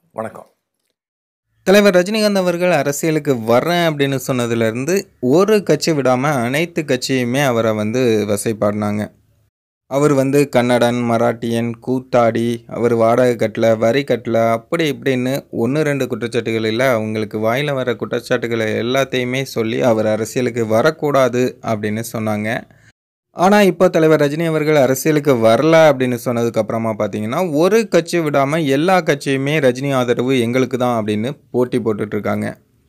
வணக்கம் தலைவர் ரஜினிகாந்த் அவர்கள் அரசியலுக்கு வர்றேன் அப்படின்னு சொன்னதுலேருந்து ஒரு கட்சி விடாமல் அனைத்து கட்சியுமே அவரை வந்து வசைப்பாடினாங்க அவர் வந்து கன்னடன் மராட்டியன் கூத்தாடி அவர் வாடகை கட்டல வரி கட்டல அப்படி இப்படின்னு ஒன்று ரெண்டு குற்றச்சாட்டுகள் இல்லை அவங்களுக்கு வாயில் வர குற்றச்சாட்டுகளை எல்லாத்தையுமே சொல்லி அவர் அரசியலுக்கு வரக்கூடாது அப்படின்னு சொன்னாங்க ஆனால் இப்போ தலைவர் ரஜினி அவர்கள் அரசியலுக்கு வரல அப்படின்னு சொன்னதுக்கு அப்புறமா பார்த்தீங்கன்னா ஒரு கட்சி விடாமல் எல்லா கட்சியுமே ரஜினி ஆதரவு எங்களுக்கு தான் அப்படின்னு போட்டி போட்டுட்டு இருக்காங்க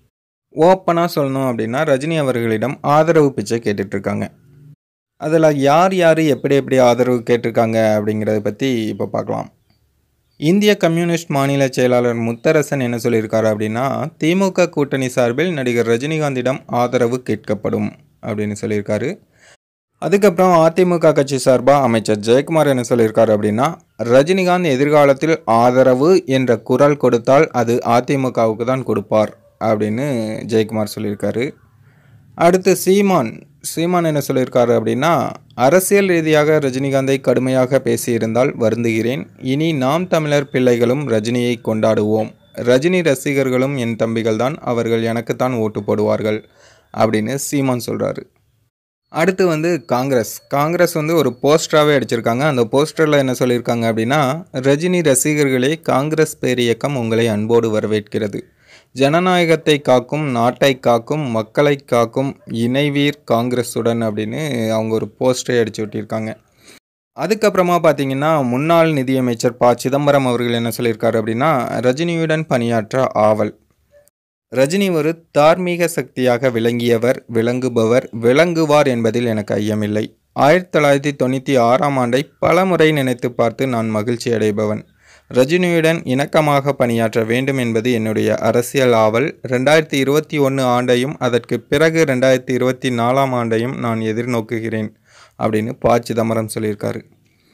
ஓப்பனாக சொல்லணும் அப்படின்னா ரஜினி அவர்களிடம் ஆதரவு பிச்சை கேட்டுட்டு இருக்காங்க அதில் யார் யார் எப்படி எப்படி ஆதரவு கேட்டிருக்காங்க அப்படிங்கிறத பற்றி இப்போ பார்க்கலாம் இந்திய கம்யூனிஸ்ட் மாநில செயலாளர் முத்தரசன் என்ன சொல்லியிருக்காரு அப்படின்னா திமுக கூட்டணி சார்பில் நடிகர் ரஜினிகாந்திடம் ஆதரவு கேட்கப்படும் அப்படின்னு சொல்லியிருக்காரு அதுக்கப்புறம் அதிமுக கட்சி சார்பாக அமைச்சர் ஜெயக்குமார் என்ன சொல்லியிருக்காரு அப்படின்னா ரஜினிகாந்த் எதிர்காலத்தில் ஆதரவு என்ற குரல் கொடுத்தால் அது அதிமுகவுக்கு தான் கொடுப்பார் அப்படின்னு ஜெயக்குமார் சொல்லியிருக்காரு அடுத்து சீமான் சீமான் என்ன சொல்லியிருக்காரு அப்படின்னா அரசியல் ரீதியாக ரஜினிகாந்தை கடுமையாக பேசியிருந்தால் வருந்துகிறேன் இனி நாம் தமிழர் பிள்ளைகளும் ரஜினியை கொண்டாடுவோம் ரஜினி ரசிகர்களும் என் தம்பிகள் தான் அவர்கள் எனக்குத்தான் ஓட்டு போடுவார்கள் அப்படின்னு சீமான் சொல்கிறாரு அடுத்து வந்து காங்கிரஸ் காங்கிரஸ் வந்து ஒரு போஸ்டராகவே அடிச்சிருக்காங்க அந்த போஸ்டரில் என்ன சொல்லியிருக்காங்க அப்படின்னா ரஜினி ரசிகர்களே காங்கிரஸ் பேரியக்கம் உங்களை அன்போடு வரவேற்கிறது ஜனநாயகத்தை காக்கும் நாட்டை காக்கும் மக்களை காக்கும் இணைவீர் காங்கிரஸுடன் அப்படின்னு அவங்க ஒரு போஸ்டரை அடிச்சு விட்டிருக்காங்க அதுக்கப்புறமா பார்த்தீங்கன்னா முன்னாள் நிதியமைச்சர் ப சிதம்பரம் அவர்கள் என்ன சொல்லியிருக்காரு அப்படின்னா ரஜினியுடன் பணியாற்ற ஆவல் ரஜினி ஒரு தார்மீக சக்தியாக விளங்கியவர் விளங்குபவர் விளங்குவார் என்பதில் எனக்கு ஐயமில்லை ஆயிரத்தி தொள்ளாயிரத்தி தொண்ணூற்றி ஆறாம் ஆண்டை பல முறை நினைத்து பார்த்து நான் மகிழ்ச்சி அடைபவன் ரஜினியுடன் இணக்கமாக பணியாற்ற வேண்டும் என்பது என்னுடைய அரசியல் ஆவல் ரெண்டாயிரத்தி இருபத்தி ஒன்று ஆண்டையும் அதற்கு பிறகு ரெண்டாயிரத்தி இருபத்தி நாலாம் ஆண்டையும் நான் எதிர்நோக்குகிறேன் அப்படின்னு ப சிதம்பரம் சொல்லியிருக்காரு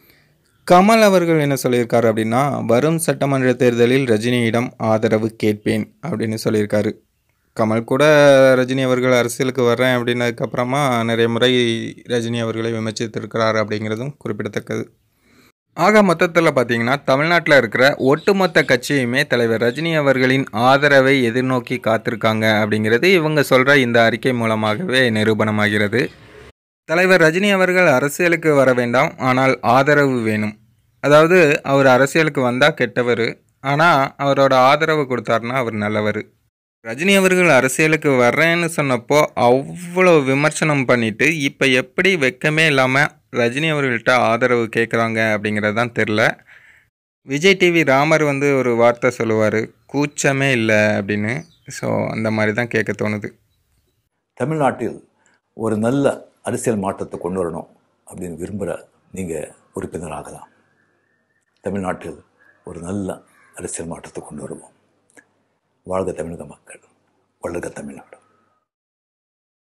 கமல் அவர்கள் என்ன சொல்லியிருக்காரு அப்படின்னா வரும் சட்டமன்ற தேர்தலில் ரஜினியிடம் ஆதரவு கேட்பேன் அப்படின்னு சொல்லியிருக்காரு கமல் கூட ரஜினி அவர்கள் அரசியலுக்கு வர்றேன் அப்படின்னதுக்கப்புறமா நிறைய முறை ரஜினி அவர்களை விமர்சித்திருக்கிறார் அப்படிங்கிறதும் குறிப்பிடத்தக்கது ஆக மொத்தத்தில் பார்த்தீங்கன்னா தமிழ்நாட்டில் இருக்கிற ஒட்டுமொத்த கட்சியுமே தலைவர் ரஜினி அவர்களின் ஆதரவை எதிர்நோக்கி காத்திருக்காங்க அப்படிங்கிறது இவங்க சொல்கிற இந்த அறிக்கை மூலமாகவே நிரூபணமாகிறது தலைவர் ரஜினி அவர்கள் அரசியலுக்கு வர வேண்டாம் ஆனால் ஆதரவு வேணும் அதாவது அவர் அரசியலுக்கு வந்தால் கெட்டவர் ஆனால் அவரோட ஆதரவு கொடுத்தாருன்னா அவர் நல்லவர் ரஜினி அவர்கள் அரசியலுக்கு வர்றேன்னு சொன்னப்போ அவ்வளோ விமர்சனம் பண்ணிட்டு இப்போ எப்படி வெக்கமே இல்லாமல் ரஜினி அவர்கள்ட்ட ஆதரவு கேட்குறாங்க அப்படிங்கிறது தான் தெரில விஜய் டிவி ராமர் வந்து ஒரு வார்த்தை சொல்லுவார் கூச்சமே இல்லை அப்படின்னு ஸோ அந்த மாதிரி தான் கேட்க தோணுது தமிழ்நாட்டில் ஒரு நல்ல அரசியல் மாற்றத்தை கொண்டு வரணும் அப்படின்னு விரும்புகிற நீங்கள் உறுப்பினராகலாம் தமிழ்நாட்டில் ஒரு நல்ல அரசியல் மாற்றத்தை கொண்டு வருவோம் வாழ்க தமிழக மக்கள் வளர்க தமிழ்நாடு